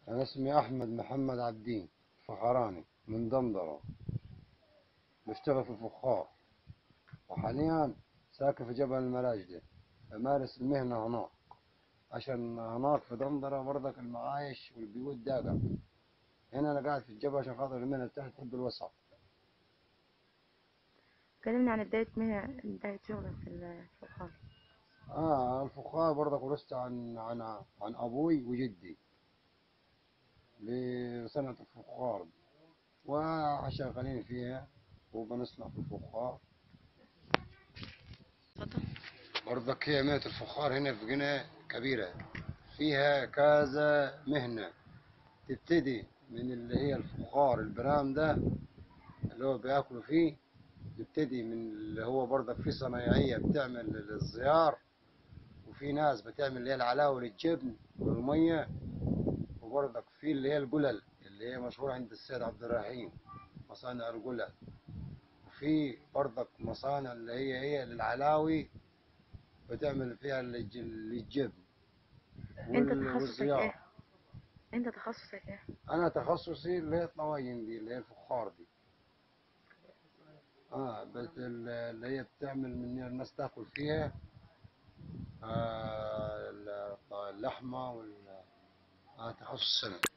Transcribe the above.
أنا اسمي أحمد محمد عبدين فخراني من دندرة بشتغل في الفخار وحاليا ساكن في جبل الملاجدة بمارس المهنة هناك عشان هناك في دندرة برضك المعايش والبيوت داقة هنا أنا قاعد في الجبل عشان خاطر المهنة بتاعتي تحب الوسط كلمني عن بداية مهنة بداية شغلك في الفخار آه الفخار برضك ورثت عن عن عن أبوي وجدي لصنعة الفخار وشغالين فيها وبنصنع في الفخار اتفضل برضك هي مهنة الفخار هنا في قنا كبيرة فيها كذا مهنة تبتدي من اللي هي الفخار البرام ده اللي هو بياكلوا فيه تبتدي من اللي هو برضك في صنايعية بتعمل للزيار وفي ناس بتعمل اللي هي العلاوة للجبن والمية وبرضك في اللي هي القلل اللي هي مشهورة عند السيد عبد الرحيم مصانع القلل وفي برضك مصانع اللي هي هي للعلاوي بتعمل فيها للج- للجبن انت وال- تخصصك والزيار. ايه؟ انت تخصصك ايه؟ انا تخصصي اللي هي الطواجن دي اللي هي الفخار دي اه بس ال- اللي هي بتعمل من الناس تاكل فيها آه ال- اللحمه وال آه تخصص سنة